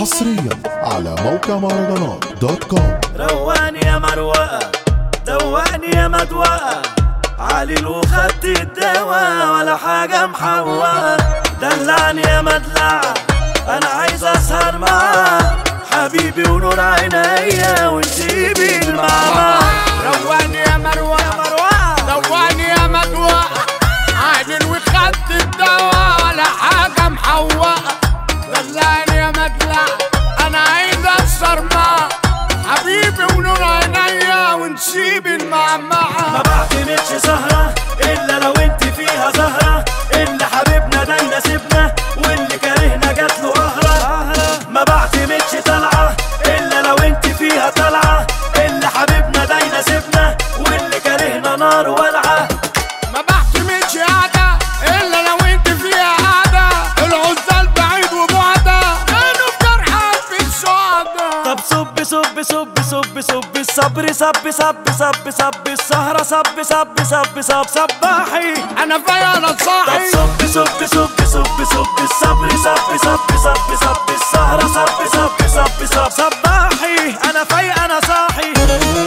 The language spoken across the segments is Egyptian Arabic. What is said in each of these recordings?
حصريا على موقع مهرجانات دوت كوم رواني يا مروقة دواني يا مدوقة علي وخدت الدواء ولا حاجة محوقة دلعني يا مدلعة أنا عايز أسهر معاك حبيبي ونور عينيا ونسيبي المعمعة رواني يا مروة مروقة رواني يا مدوى عادل وخدت الدواء ولا حاجة محوقة دلعني يا مدلع أنا عايز أسهر معاك حبيبي ونور عينيا ونسيب ما المعمعة بعتمدش سهرة إلا لو انت فيها زهرة اللي حبيبنا ده يناسبنا واللي كارهنا جاتله قهرة ما بعتمدش طلعة إلا لو انت فيها طلعة اللي حبيبنا ده يناسبنا واللي كارهنا نار ولعة ما بعتمدش قعدة إلا لو أنت فيها قعدة العزال بعيد وبعدة كانوا في جرحك في السعدة طب صب صب صب صب صب الصبر صب صب صب صب السهرة صب صب صب صب صباحي أنا فيا أنا طب صاحي صب صب صب صب صب الصبر صب صب صب صب السهرة صب صب صب صب صباحي أنا فايق أنا صاحي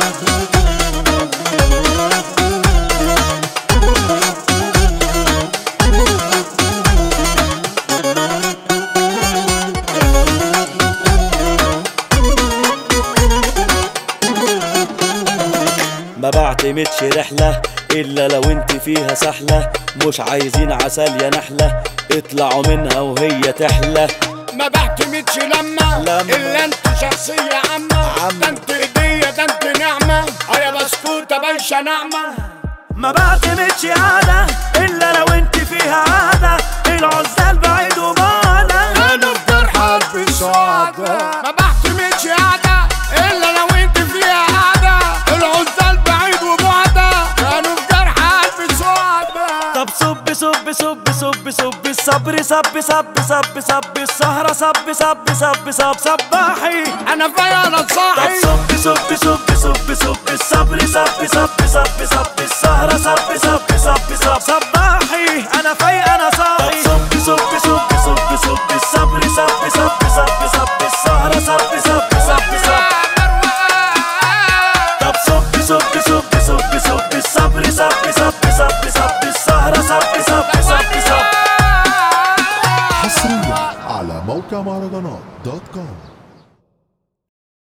ما بعتمدش رحلة إلا لو انت فيها سحلة مش عايزين عسل يا نحلة اطلعوا منها وهي تحلى ما بعتمدش لما لما. الا انت شخصية عامة عامة. ده انت هدية ده انت نعمة يا بسكوتة بنشا نعمة ما بعتمدش عادة إلا لو انت فيها عادة العزال بعيد وبعدة انا في جرحك بسعادة ما بعتمدش قعدة الا لو انت فيها قعدة العزال بعيد وبعدة كانوا في جرحك بسعادة طب صب صب صب صب صب الصبر صب صب صب صب السهرة صب صب صب صب صباحي انا فيا انا طب صاحي